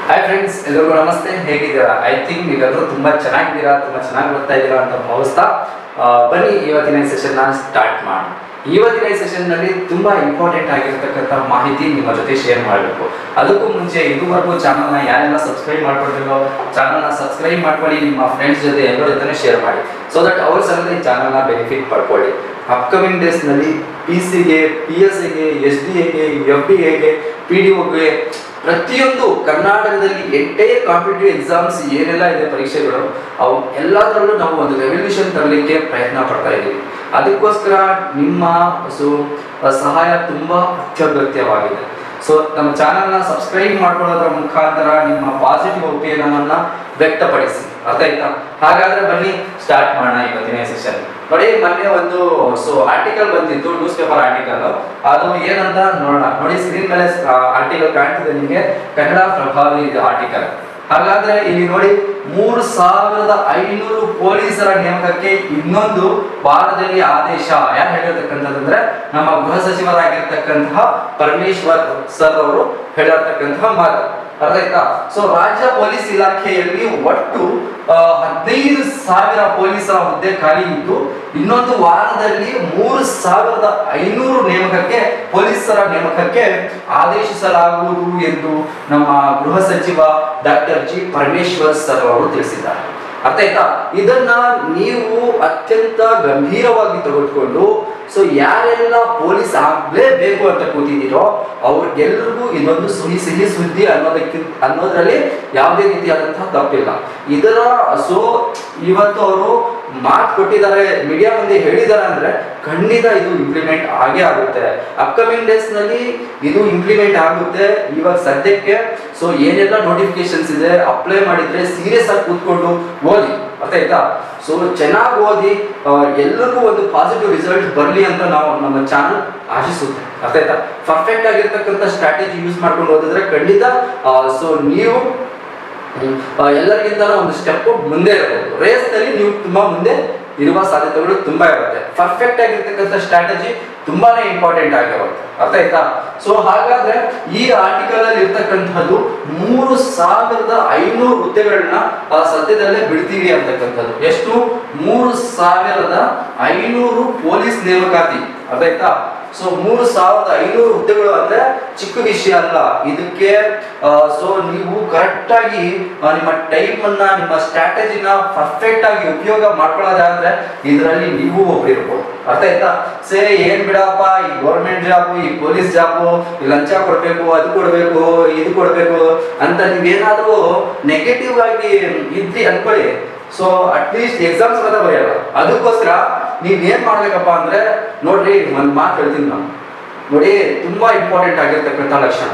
hi friends ಎಲ್ಲರಿಗೂ ನಮಸ್ತೆ ಹೇಗಿದ್ದೀರಾ ಐ ಥಿಂಕ್ ನೀವೆಲ್ಲರೂ ತುಂಬಾ ಚೆನ್ನಾಗಿದ್ದೀರಾ ತುಂಬಾ ಚೆನ್ನಾಗಿ ಓದ್ತಾ ಇದ್ದೀರಾ ಅಂತ ಭಾವಿಸ್ತಾ ಆ, ಬನ್ನಿ ಇವತ್ತಿನ ಸೆಷನ್ ಸ್ಟಾರ್ಟ್ ಮಾಡಿ ಇವತ್ತಿನ ಸೆಷನ್ ನಲ್ಲಿ ತುಂಬಾ ಇಂಪಾರ್ಟೆಂಟ್ ಆಗಿರ್ತಕ್ಕಂಥ ಮಾಹಿತಿ ನಿಮ್ಮ ಜೊತೆ ಶೇರ್ ಮಾಡಬೇಕು ಅದಕ್ಕೂ ಮುಂಚೆ ಇದುವರೆಗೂ ಚಾನಲ್ ನ ಯಾರೆಲ್ಲ ಸಬ್ಸ್ಕ್ರೈಬ್ ಮಾಡ್ಕೊಂಡಿರೋ ಚಾನಲ್ ನ ಸಬ್ಸ್ಕ್ರೈಬ್ ಮಾಡ್ಕೊಳ್ಳಿ ನಿಮ್ಮ ಫ್ರೆಂಡ್ಸ್ ಜೊತೆ ಎಲ್ಲರ ಜೊತೆ ಶೇರ್ ಮಾಡಿ ಸೊ ದಟ್ ಅವ್ರ ಸಮೇತ ಈ ಚಾನಲ್ ನ ಬೆನಿಫಿಟ್ ಪಡ್ಕೊಳ್ಳಿ ಅಪ್ಕಮಿಂಗ್ ಡೇಸ್ ನಲ್ಲಿ ಪಿ ಸಿಗೆ ಪಿ ಎಸ್ ಎಗೆ ಎಸ್ ಡಿ ಎಗೆ ಎಫ್ ಡಿ ಎಗೆ ಪಿ ಡಿ ಒಗೆ ಪ್ರತಿಯೊಂದು ಕರ್ನಾಟಕದಲ್ಲಿ ಎಂಟೈರ್ ಕಾಂಪಿಟೇಟಿವ್ ಎಕ್ಸಾಮ್ಸ್ ಏನೆಲ್ಲ ಇದೆ ಪರೀಕ್ಷೆಗಳು ಅವು ಎಲ್ಲದರಲ್ಲೂ ನಾವು ಒಂದು ರೆವಲ್ಯೂಷನ್ ತರಲಿಕ್ಕೆ ಪ್ರಯತ್ನ ಪಡ್ತಾ ಇದ್ದೀವಿ ಅದಕ್ಕೋಸ್ಕರ ನಿಮ್ಮ ಸೊ ಸಹಾಯ ತುಂಬಾ ಅತ್ಯಗತ್ಯವಾಗಿದೆ ಸೊ ನಮ್ಮ ಚಾನಲ್ನ ಸಬ್ಸ್ಕ್ರೈಬ್ ಮಾಡ್ಕೊಳ್ಳೋದ್ರ ಮುಖಾಂತರ ನಿಮ್ಮ ಪಾಸಿಟಿವ್ ಒಪಿನಿಯನ್ ಅನ್ನ ವ್ಯಕ್ತಪಡಿಸಿ ಅರ್ಥ ಆಯ್ತಾ ಹಾಗಾದ್ರೆ ಬನ್ನಿ ಸ್ಟಾರ್ಟ್ ಮಾಡೋಣ ಇವತ್ತಿನ ಸೆಷನ್ ನೋಡಿ ಮೊನ್ನೆ ಒಂದು ಸೊ ಆರ್ಟಿಕಲ್ ಬಂದಿತ್ತು ನ್ಯೂಸ್ ಪೇಪರ್ ಆರ್ಟಿಕಲ್ ಅದು ಏನಂತ ನೋಡೋಣ ನೋಡಿ ಸ್ಕ್ರೀನ್ ಮೇಲೆ ಆರ್ಟಿಕಲ್ ಕಾಣ್ತಿದೆ ನಿಮಗೆ ಕನ್ನಡ ಪ್ರಭಾವಿ ಇದು ಆರ್ಟಿಕಲ್ ಹಾಗಾದ್ರೆ ಇಲ್ಲಿ ನೋಡಿ ಮೂರು ಸಾವಿರದ ಐನೂರು ಪೊಲೀಸರ ನೇಮಕಕ್ಕೆ ಇನ್ನೊಂದು ವಾರದಲ್ಲಿ ಆದೇಶ ಯಾರು ಹೇಳಿರ್ತಕ್ಕಂಥದ್ದಂದ್ರೆ ನಮ್ಮ ಗೃಹ ಸಚಿವರಾಗಿರ್ತಕ್ಕಂತಹ ಪರಮೇಶ್ವರ್ ಸರ್ ಅವರು ಹೇಳಿರ್ತಕ್ಕಂತಹ ಮಾತು ಅರ್ಥ ಆಯ್ತಾ ಸೊ ರಾಜ್ಯ ಪೊಲೀಸ್ ಇಲಾಖೆಯಲ್ಲಿ ಒಟ್ಟು ಆ, ಹದಿನೈದು ಸಾವಿರ ಪೊಲೀಸರ ಹುದ್ದೆ ಖಾಲಿ ಇದ್ದು ಇನ್ನೊಂದು ವಾರದಲ್ಲಿ ಮೂರು ಸಾವಿರದ ಐನೂರು ನೇಮಕಕ್ಕೆ ಪೊಲೀಸರ ನೇಮಕಕ್ಕೆ ಆದೇಶಿಸಲಾಗುವುದು ಎಂದು ನಮ್ಮ ಗೃಹ ಸಚಿವ ಡಾಕ್ಟರ್ ಜಿ ಪರಮೇಶ್ವರ್ ಸರ್ ಅವರು ತಿಳಿಸಿದ್ದಾರೆ ಅರ್ಥ ಆಯ್ತಾ ಇದನ್ನ ನೀವು ಅತ್ಯಂತ ಗಂಭೀರವಾಗಿ ತೆಗೆದುಕೊಂಡು ಸೊ ಯಾರೆಲ್ಲ ಪೊಲೀಸ್ ಆಗ್ಲೇಬೇಕು ಅಂತ ಕೂತಿದ್ದೀರೋ ಅವ್ರಿಗೆಲ್ರಿಗೂ ಇದೊಂದು ಸಿಹಿ ಸಿಹಿ ಸುದ್ದಿ ಅನ್ನೋದಕ್ಕೆ ಅನ್ನೋದ್ರಲ್ಲಿ ಯಾವುದೇ ರೀತಿಯಾದಂತಹ ತಪ್ಪಿಲ್ಲ ಇದರ ಸೊ ಇವತ್ತು ಅವರು ಮಾತು ಕೊಟ್ಟಿದ್ದಾರೆ ಮೀಡಿಯಾ ಮುಂದೆ ಹೇಳಿದ್ದಾರೆ ಅಂದ್ರೆ ಖಂಡಿತ ಇದು ಇಂಪ್ಲಿಮೆಂಟ್ ಆಗೇ ಆಗುತ್ತೆ ಅಪ್ಕಮಿಂಗ್ ಡೇಸ್ ನಲ್ಲಿ ಇದು ಇಂಪ್ಲಿಮೆಂಟ್ ಆಗುತ್ತೆ ಇವಾಗ ಸದ್ಯಕ್ಕೆ ಸೊ ಏನೆಲ್ಲ ನೋಟಿಫಿಕೇಶನ್ಸ್ ಇದೆ ಅಪ್ಲೈ ಮಾಡಿದ್ರೆ ಸೀರಿಯಸ್ ಆಗಿ ಕೂತ್ಕೊಂಡು ಓದಿ ಅರ್ಥ ಆಯ್ತಾ ಸೊ ಚೆನ್ನಾಗಿ ಓದಿ ಆ, ಎಲ್ಲರಿಗೂ ಒಂದು ಪಾಸಿಟಿವ್ ರಿಸಲ್ಟ್ ಬರಲಿ ಅಂತ ನಾವು ನಮ್ಮ ಚಾನಲ್ ಆಶಿಸುತ್ತೆ ಅರ್ಥ ಆಯ್ತಾ ಪರ್ಫೆಕ್ಟ್ ಆಗಿರ್ತಕ್ಕಂಥ ಸ್ಟ್ರಾಟಜಿ ಯೂಸ್ ಮಾಡ್ಕೊಂಡು ಓದಿದ್ರೆ ಖಂಡಿತ ಸೊ ನೀವು ಹ್ಮ್, ಆ, ಎಲ್ಲರಿಗಿಂತ ಒಂದು ಸ್ಟೆಪ್ ಮುಂದೆ ಇರಬಹುದು ರೇಸ್ ನಲ್ಲಿ ನೀವು ತುಂಬಾ ಮುಂದೆ ಇರುವ ಸಾಧ್ಯತೆಗಳು ತುಂಬಾ ಇರುತ್ತೆ ಪರ್ಫೆಕ್ಟ್ ಆಗಿರ್ತಕ್ಕಂಥ ಸ್ಟ್ರಾಟಜಿ ತುಂಬಾನೇ ಇಂಪಾರ್ಟೆಂಟ್ ಆಗಿರುತ್ತೆ ಅರ್ಥ ಆಯ್ತಾ ಸೊ ಹಾಗಾದ್ರೆ ಈ ಆರ್ಟಿಕಲ್ ಅಲ್ಲಿ ಇರ್ತಕ್ಕಂಥದ್ದು ಮೂರು ಸಾವಿರದ ಐನೂರು ಹುದ್ದೆಗಳನ್ನ ಆ, ಸದ್ಯದಲ್ಲೇ ಬಿಡ್ತೀವಿ ಅಂತಕ್ಕಂಥದ್ದು ಎಷ್ಟು ಮೂರು ಸಾವಿರದ ಐನೂರು ಪೊಲೀಸ್ ನೇಮಕಾತಿ ಅರ್ಥ ಆಯ್ತಾ ಸೊ ಮೂರು ಸಾವಿರದ ಐನೂರು ಹುದ್ದೆಗಳು ಅಂದ್ರೆ ಚಿಕ್ಕ ವಿಷಯ ಅಲ್ಲ ಇದಕ್ಕೆ ಸೊ ನೀವು ಕರೆಕ್ಟ್ ಆಗಿ ಆ, ನಿಮ್ಮ ಟೈಮ್ ಅನ್ನ ನಿಮ್ಮ ಸ್ಟ್ರಾಟಜಿನ ಪರ್ಫೆಕ್ಟ್ ಆಗಿ ಉಪಯೋಗ ಮಾಡ್ಕೊಳ್ಳೋದಾದ್ರೆ ಇದರಲ್ಲಿ ನೀವು ಒಬ್ರು ಇರ್ಬೋದು ಅರ್ಥ ಆಯ್ತಾ ಸೇ ಏನ್ ಬಿಡಪ್ಪ ಈ ಗೌರ್ಮೆಂಟ್ ಜಾಬು ಈ ಪೊಲೀಸ್ ಜಾಬು ಈ ಲಂಚ ಕೊಡ್ಬೇಕು ಅದು ಕೊಡ್ಬೇಕು ಇದು ಕೊಡ್ಬೇಕು ಅಂತ ನೀವೇನಾದ್ರೂ ನೆಗೆಟಿವ್ ಆಗಿ ಇದ್ರಿ ಅನ್ಕೊಳ್ಳಿ ಸೊ ಅಟ್ಲೀಸ್ಟ್ ಎಕ್ಸಾಮ್ಸ್ ಮಾತ್ರ ಬರೆಯಲ್ಲ ಅದಕ್ಕೋಸ್ಕರ ನೀವ್ ಏನ್ ಮಾಡ್ಬೇಕಪ್ಪ ಅಂದ್ರೆ ನೋಡ್ರಿ ಒಂದ್ ಮಾತು ಹೇಳ್ತೀನಿ ನಾನು ನೋಡಿ ತುಂಬಾ ಇಂಪಾರ್ಟೆಂಟ್ ಆಗಿರ್ತಕ್ಕಂಥ ಲಕ್ಷಣ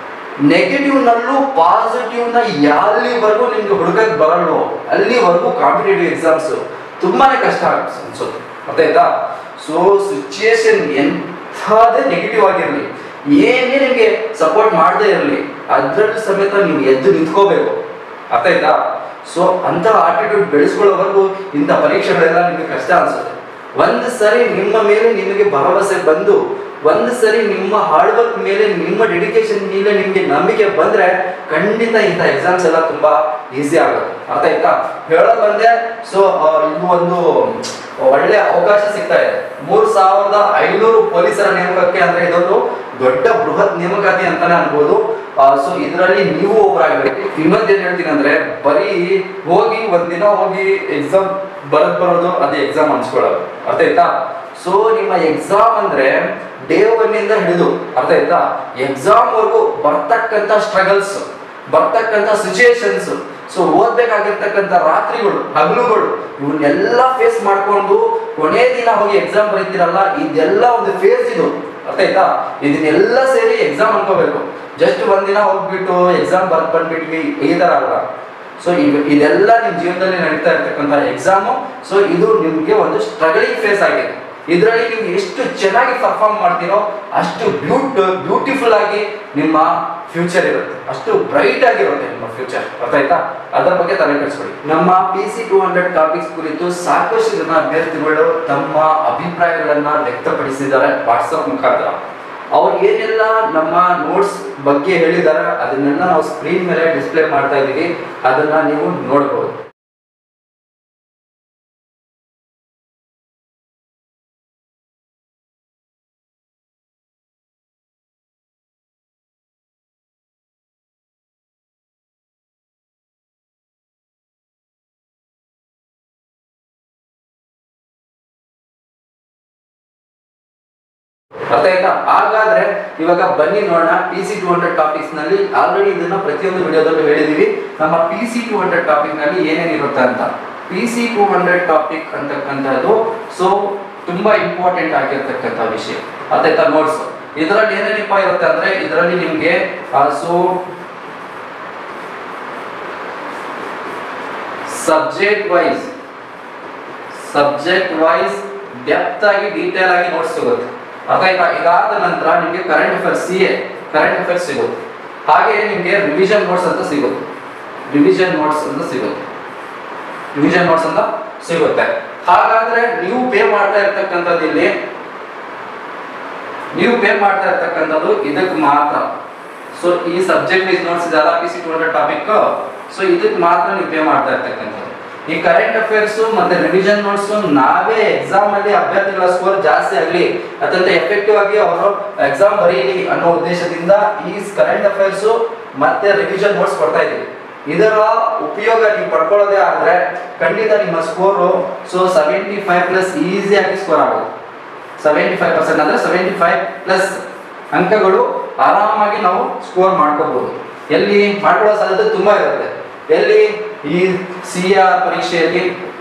ನೆಗೆಟಿವ್ ನಲ್ಲೂ ಪಾಸಿಟಿವ್ ನ ಎಲ್ಲಿವರೆಗೂ ನಿಮ್ಗೆ ಹುಡುಗಕ್ ಬರಲ್ಲೋ ಅಲ್ಲಿವರೆಗೂ ಕಾಂಪಿಟೇಟಿವ್ ಎಕ್ಸಾಮ್ಸ್ ತುಂಬಾನೇ ಕಷ್ಟ ಆಗುತ್ತೆ ಅನ್ಸುತ್ತೆ ಗೊತ್ತಾಯ್ತಾ ಸೊ ಸಿಚುಯೇಷನ್ ಎಂಥದೇ ನೆಗೆಟಿವ್ ಆಗಿರಲಿ ಏನೇ ನಿಮ್ಗೆ ಸಪೋರ್ಟ್ ಮಾಡದೇ ಇರಲಿ ಅದ್ರಲ್ಲೂ ಸಮೇತ ನೀವು ಎದ್ದು ನಿಂತ್ಕೋಬೇಕು ಅರ್ಥ ಆಯ್ತಾ ಸೊ ಅಂತ ಆಟಿಟ್ಯೂಡ್ ಬೆಳೆಸ್ಕೊಳ್ಳೋವರೆಗೂ ಇಂಥ ಪರೀಕ್ಷೆಗಳೆಲ್ಲ ನಿಮಗೆ ಕಷ್ಟ ಅನ್ಸುತ್ತೆ ಒಂದು ಸರಿ ನಿಮ್ಮ ಮೇಲೆ ನಿಮಗೆ ಭರವಸೆ ಬಂದು ಒಂದು ಸರಿ ನಿಮ್ಮ ಹಾರ್ಡ್ ವರ್ಕ್ ಮೇಲೆ ನಿಮ್ಮ ಡೆಡಿಕೇಶನ್ ಮೇಲೆ ನಿಮಗೆ ನಂಬಿಕೆ ಬಂದ್ರೆ ಖಂಡಿತ ಇಂಥ ಎಕ್ಸಾಮ್ಸ್ ಎಲ್ಲ ತುಂಬಾ ಈಸಿ ಆಗುತ್ತೆ ಅರ್ಥ ಆಯ್ತಾ ಹೇಳೋದು ಬಂದೆ ಸೊ ಇದು ಒಂದು ಒಳ್ಳೆ ಅವಕಾಶ ಸಿಗ್ತಾ ಇದೆ ಮೂರ್ ಸಾವಿರದ ಐನೂರು ಪೊಲೀಸರ ನೇಮಕಕ್ಕೆ ಅಂದ್ರೆ ಇದೊಂದು ದೊಡ್ಡ ಬೃಹತ್ ನೇಮಕಾತಿ ಅಂತಾನೆ ಅನ್ಬೋದು ಸೊ ಇದರಲ್ಲಿ ನೀವು ಒಬ್ಬರಾಗಬೇಕು ಇನ್ನೊಂದು ಏನ್ ಹೇಳ್ತೀನಿ ಅಂದ್ರೆ ಬರೀ ಹೋಗಿ ಒಂದಿನ ಹೋಗಿ ಎಕ್ಸಾಮ್ ಬರದ್ ಬರೋದು ಅದೇ ಎಕ್ಸಾಮ್ ಅನ್ಸ್ಕೊಳ್ಳೋದು ಅರ್ಥ ಆಯ್ತಾ ಸೊ ನಿಮ್ಮ ಎಕ್ಸಾಮ್ ಅಂದ್ರೆ ಡೇ ಒನ್ ಇಂದ ಹಿಡಿದು ಅರ್ಥ ಆಯ್ತಾ ಎಕ್ಸಾಮ್ ವರ್ಗು ಬರ್ತಕ್ಕಂಥ ಸ್ಟ್ರಗಲ್ಸ್ ಬರ್ತಕ್ಕಂಥ ಸಿಚುಯೇಷನ್ಸ್ ಸೊ ಓದ್ಬೇಕಾಗಿರ್ತಕ್ಕಂಥ ರಾತ್ರಿಗಳು ಹಗಲುಗಳು ಇವನ್ನೆಲ್ಲ ಫೇಸ್ ಮಾಡ್ಕೊಂಡು ಕೊನೆ ದಿನ ಹೋಗಿ ಎಕ್ಸಾಮ್ ಬರೀತೀರಲ್ಲ ಇದೆಲ್ಲ ಒಂದು ಫೇಸ್ ಇದು ಅರ್ಥ ಆಯ್ತಾ ಇದನ್ನೆಲ್ಲ ಸೇರಿ ಎಕ್ಸಾಮ್ ಅನ್ಕೋಬೇಕು ಜಸ್ಟ್ ಒಂದಿನ ಹೋಗ್ಬಿಟ್ಟು ಎಕ್ಸಾಮ್ ಬರ್ದ್ ಬಂದ್ಬಿಟ್ವಿ ಈ ತರ ಅಲ್ಲ ಸೊ ಇದೆಲ್ಲ ನಿಮ್ ಜೀವನದಲ್ಲಿ ನಡೀತಾ ಇರ್ತಕ್ಕಂಥ ಎಕ್ಸಾಮು ಸೊ ಇದು ನಿಮ್ಗೆ ಒಂದು ಸ್ಟ್ರಗಲಿಂಗ್ ಫೇಸ್ ಆಗಿದೆ ಇದರಲ್ಲಿ ನೀವು ಎಷ್ಟು ಚೆನ್ನಾಗಿ ಪರ್ಫಾರ್ಮ್ ಮಾಡ್ತೀರೋ ಅಷ್ಟು ಬ್ಯೂಟ್ ಬ್ಯೂಟಿಫುಲ್ ಆಗಿ ನಿಮ್ಮ ಫ್ಯೂಚರ್ ಇರುತ್ತೆ ಅಷ್ಟು ಬ್ರೈಟ್ ಆಗಿರುತ್ತೆ ನಿಮ್ಮ ಫ್ಯೂಚರ್ ಅರ್ಥ ಆಯ್ತಾ ಅದರ ಬಗ್ಗೆ ತಲೆ ಕೆಡಿಸ್ಕೊಳ್ಳಿ ನಮ್ಮ P C two hundred topics ಕುರಿತು ಸಾಕಷ್ಟು ಜನ ಅಭ್ಯರ್ಥಿಗಳು ತಮ್ಮ ಅಭಿಪ್ರಾಯಗಳನ್ನ ವ್ಯಕ್ತಪಡಿಸಿದ್ದಾರೆ ವಾಟ್ಸಪ್ ಮುಖಾಂತರ ಅವ್ರು ಏನೆಲ್ಲ ನಮ್ಮ ನೋಟ್ಸ್ ಬಗ್ಗೆ ಹೇಳಿದಾರೆ ಅದನ್ನೆಲ್ಲ ನಾವು ಸ್ಕ್ರೀನ್ ಮೇಲೆ ಡಿಸ್ಪ್ಲೇ ಮಾಡ್ತಾ ಇದೀವಿ ಅದನ್ನ ನೀವು ನೋಡ್ಬೋದು ಅರ್ಥ ಆಯ್ತಾ ಹಾಗಾದ್ರೆ ಇವಾಗ ಬನ್ನಿ ನೋಡೋಣ P C two hundred topics ನಲ್ಲಿ ಆಲ್ರೆಡಿ ಇದನ್ನ ಪ್ರತಿಯೊಂದು ವಿಡಿಯೋದಲ್ಲೂ ಹೇಳಿದೀವಿ ನಮ್ಮ P C two hundred topic ನಲ್ಲಿ ಏನೇನಿರುತ್ತೆ ಅಂತ P C two hundred topic ಅಂತಕ್ಕಂಥದ್ದು ಸೊ ತುಂಬಾ ಇಂಪಾರ್ಟೆಂಟ್ ಆಗಿರ್ತಕ್ಕಂಥ ವಿಷಯ ಅರ್ಥಾಯ್ತಾ ನೋಟ್ಸ್ ಇದರಲ್ಲಿ ಏನೇನಪ್ಪ ಇರುತ್ತೆ ಅಂದ್ರೆ ಇದರಲ್ಲಿ ನಿಮ್ಗೆ so subject wise subject wise depth ಆಗಿ ಡೀಟೇಲ್ ಆಗಿ ನೋಟ್ಸ್ ಸಿಗುತ್ತೆ ಅರ್ಥಾಯ್ತಾ ಇದಾದ ನಂತರ ನಿಮಗೆ current affairs C A current affairs ಸಿಗುತ್ತೆ ಹಾಗೆ ನಿಮಗೆ ರಿವಿಷನ್ ನೋಟ್ಸ್ ಅಂತ ಸಿಗುತ್ತೆ ರಿವಿಷನ್ ನೋಟ್ಸ್ ಅಂತ ಸಿಗುತ್ತೆ ರಿವಿಷನ್ ನೋಟ್ಸ್ ಅಂತ ಸಿಗುತ್ತೆ ಹಾಗಾದ್ರೆ ನೀವು ಪೇ ಮಾಡ್ತಾ ಇರ್ತಕ್ಕಂಥದ್ದು ಇಲ್ಲಿ ನೀವು ಪೇ ಮಾಡ್ತಾ ಇರ್ತಕ್ಕಂಥದ್ದು ಇದಕ್ಕೆ ಮಾತ್ರ ಸೊ ಈ ಸಬ್ಜೆಕ್ಟ್ ವೈಸ್ ನೋಟ್ಸ್ ಇದೆಲ್ಲ P C two hundred topic so ಇದಕ್ಕೆ ಮಾತ್ರ ನೀವು ಪೇ ಮಾಡ್ತಾ ಇರ್ತಕ್ಕಂಥದ್ದು ಈ ಕರೆಂಟ್ ಅಫೇರ್ಸ್ ಮತ್ತೆ ರಿವಿಷನ್ ನೋಟ್ಸ್ ನಾವೇ ಎಕ್ಸಾಮ್ ಅಲ್ಲಿ ಅಭ್ಯರ್ಥಿಗಳ ಸ್ಕೋರ್ ಜಾಸ್ತಿ ಆಗಲಿ ಅತ್ಯಂತ ಎಫೆಕ್ಟಿವ್ ಆಗಿ ಅವರು ಎಕ್ಸಾಮ್ ಬರೀಲಿ ಅನ್ನೋ ಉದ್ದೇಶದಿಂದ ಈ ಕರೆಂಟ್ ಅಫೇರ್ಸ್ ಮತ್ತೆ ರಿವಿಷನ್ ನೋಟ್ಸ್ ಕೊಡ್ತಾ ಇದ್ದೀವಿ ಇದರ ಉಪಯೋಗ ನೀವು ಪಡ್ಕೊಳ್ಳೋದೇ ಆದ್ರೆ ಖಂಡಿತ ನಿಮ್ಮ score so seventy five plus ಈಸಿಯಾಗಿ ಸ್ಕೋರ್ ಆಗುತ್ತೆ ಸೆವೆಂಟಿ ಫೈವ್ ಪರ್ಸೆಂಟ್ ಅಂದ್ರೆ ಸೆವೆಂಟಿ ಫೈವ್ ಪ್ಲಸ್ ಅಂಕಗಳು ಆರಾಮಾಗಿ ನಾವು ಸ್ಕೋರ್ ಮಾಡ್ಕೋಬಹುದು ಎಲ್ಲಿ ಮಾಡ್ಕೊಳ್ಳೋ ಸಾಧ್ಯತೆ ತುಂಬಾ ಇರುತ್ತೆ ಎಲ್ಲಿ ಈ ಸಿ ಆರ್ ಪರೀಕ್ಷೆಯಲ್ಲಿ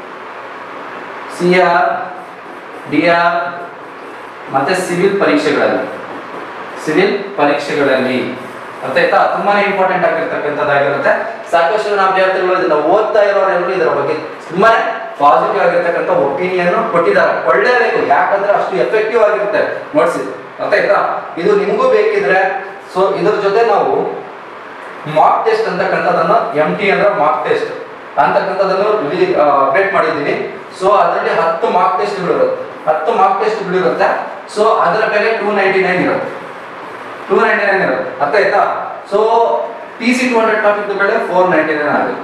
ಸಿ ಆರ್ ಡಿ ಆರ್ ಮತ್ತೆ ಸಿವಿಲ್ ಪರೀಕ್ಷೆಗಳಲ್ಲಿ ಸಿವಿಲ್ ಪರೀಕ್ಷೆಗಳಲ್ಲಿ ಅರ್ಥ ಆಯ್ತಾ ತುಂಬಾನೇ ಇಂಪಾರ್ಟೆಂಟ್ ಆಗಿರ್ತಕ್ಕಂಥದ್ದಾಗಿರುತ್ತೆ ಸಾಕಷ್ಟು ಜನ ಅಭ್ಯರ್ಥಿಗಳು ಇದನ್ನ ಓದ್ತಾ ಇರೋರೆಲ್ಲರೂ ಇದರ ಬಗ್ಗೆ ತುಂಬಾನೇ ಪಾಸಿಟಿವ್ ಆಗಿರ್ತಕ್ಕಂಥ ಒಪಿನಿಯನ್ ಕೊಟ್ಟಿದ್ದಾರೆ ಒಳ್ಳೇಬೇಕು ಯಾಕಂದ್ರೆ ಅಷ್ಟು ಎಫೆಕ್ಟಿವ್ ಆಗಿರುತ್ತೆ ನೋಟ್ಸ್ ಇದು ಅರ್ಥ ಆಯ್ತಾ ಇದು ನಿಮಗೂ ಬೇಕಿದ್ರೆ ಸೊ ಇದ್ರ ಜೊತೆ ನಾವು ಮಾರ್ಕ್ ಟೆಸ್ಟ್ ಅಂತಕ್ಕಂಥದ್ದನ್ನ ಎಂ ಟಿ ಅಂದ್ರೆ ಮಾರ್ಕ್ ಟೆಸ್ಟ್ ಅಂತಕ್ಕಂಥದ್ದನ್ನು ಅಪ್ಡೇಟ್ ಮಾಡಿದ್ದೀವಿ ಸೊ ಅದರಲ್ಲಿ ಹತ್ತು ಮಾರ್ಕ್ ಟೆಸ್ಟ್ಗಳು ಇರುತ್ತೆ ಹತ್ತು ಮಾರ್ಕ್ ಟೆಸ್ಟ್ಗಳು ಇರುತ್ತೆ ಸೊ ಅದರ ಬೆಲೆ ಟೂ ನೈಂಟಿ ನೈನ್ ಇರುತ್ತೆ ಟೂ ನೈಂಟಿ ನೈನ್ ಇರುತ್ತೆ ಅರ್ಥ ಆಯ್ತಾ so P C two hundred topic ಬೆಲೆ ಫೋರ್ ನೈಂಟಿ ನೈನ್ ಆಗುತ್ತೆ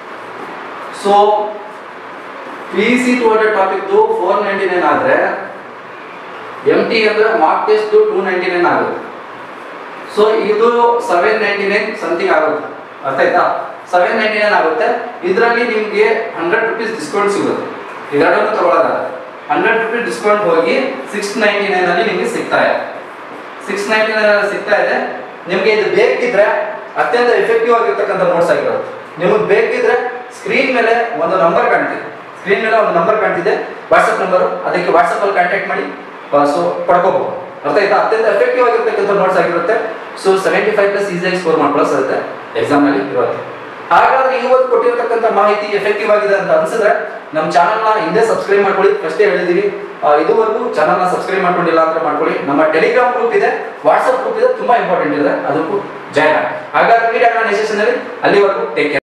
so P C two hundred topic four ninety nine ಆದ್ರೆ ಎಂ ಟಿ ಅಂದ್ರೆ mark test two ninety nine ಆಗುತ್ತೆ so ಇದು ಸೆವೆನ್ ನೈಂಟಿ ನೈನ್ ಸಮಥಿಂಗ್ ಆಗುತ್ತೆ ಅರ್ಥ ಆಯ್ತಾ ಸೆವೆನ್ ನೈಂಟಿ ನೈನ್ ಆಗುತ್ತೆ ಇದರಲ್ಲಿ ನಿಮಗೆ ಹಂಡ್ರೆಡ್ ರುಪೀಸ್ ಡಿಸ್ಕೌಂಟ್ ಸಿಗುತ್ತೆ ಇವೆರಡನ್ನು ತಗೊಳ್ಳೋದಾದ್ರೆ ಹಂಡ್ರೆಡ್ ರುಪೀಸ್ ಡಿಸ್ಕೌಂಟ್ ಹೋಗಿ ಸಿಕ್ಸ್ ನೈಂಟಿ ನೈನ್ ಅಲ್ಲಿ ನಿಮಗೆ ಸಿಗ್ತಾ ಇದೆ ಸಿಕ್ಸ್ ನೈಂಟಿ ನೈನ್ ಅಲ್ಲಿ ಸಿಗ್ತಾ ಇದೆ ನಿಮಗೆ ಇದು ಬೇಕಿದ್ರೆ ಅತ್ಯಂತ ಎಫೆಕ್ಟಿವ್ ಆಗಿರ್ತಕ್ಕಂಥ ನೋಟ್ಸ್ ಆಗಿರುತ್ತೆ ನಿಮಗೆ ಬೇಕಿದ್ರೆ ಸ್ಕ್ರೀನ್ ಮೇಲೆ ಒಂದು ನಂಬರ್ ಕಾಣ್ತಿದೆ ಸ್ಕ್ರೀನ್ ಮೇಲೆ ಒಂದು ನಂಬರ್ ಕಾಣ್ತಿದೆ ವಾಟ್ಸಪ್ ನಂಬರ್ ಅದಕ್ಕೆ ವಾಟ್ಸಪ್ ಅಲ್ಲಿ ಕಾಂಟ್ಯಾಕ್ಟ್ ಮಾಡಿ ಸೊ ಪಡ್ಕೋಬಹುದು ಅರ್ಥ ಆಯ್ತಾ ಅತ್ಯಂತ ಎಫೆಕ್ಟಿವ್ ಆಗಿರ್ತಕ್ಕಂಥ ನೋಟ್ಸ್ ಆಗಿರುತ್ತೆ ಸೊ ಸೆವೆಂಟಿ ಫೈವ್ ಪ್ಲಸ್ ಈಸಿಯಾಗಿ ಸ್ಕೋರ್ ಮಾಡ್ಕೊಳ್ಳೋ ಸಾಧ್ಯತೆ ಎಕ್ಸಾಮ್ ನಲ್ಲಿ ಇರುತ್ತೆ ಹಾಗಾದ್ರೆ ಇವತ್ತು ಕೊಟ್ಟಿರ್ತಕ್ಕಂಥ ಮಾಹಿತಿ ಎಫೆಕ್ಟಿವ್ ಆಗಿದೆ ಅಂತ ಅನ್ಸಿದ್ರೆ ನಮ್ಮ ಚಾನಲ್ನ ಹಿಂದೆ ಸಬ್ಸ್ಕ್ರೈಬ್ ಮಾಡ್ಕೊಳ್ಳಿ ಫಸ್ಟೇ ಹೇಳಿದೀವಿ ಆ, ಇದುವರೆಗೂ ಚಾನಲ್ನ ಸಬ್ಸ್ಕ್ರೈಬ್ ಮಾಡ್ಕೊಂಡಿಲ್ಲ ಅಂತ ಮಾಡ್ಕೊಳ್ಳಿ ನಮ್ಮ ಟೆಲಿಗ್ರಾಮ್ ಗ್ರೂಪ್ ಇದೆ ವಾಟ್ಸ್ಆಪ್ ಗ್ರೂಪ್ ಇದೆ ತುಂಬಾ ಇಂಪಾರ್ಟೆಂಟ್ ಇದೆ ಅದಕ್ಕೂ ಜಾಯ್ನ್ ಆಗಿ ಹಾಗಾದ್ರೆ ಮೀಟ್ ಆಗೋಣ ನೆಕ್ಸ್ಟ್ ಸೆಷನ್ ಅಲ್ಲಿ ಅಲ್ಲಿವರೆಗೂ ಟೇಕ್ ಕೇರ್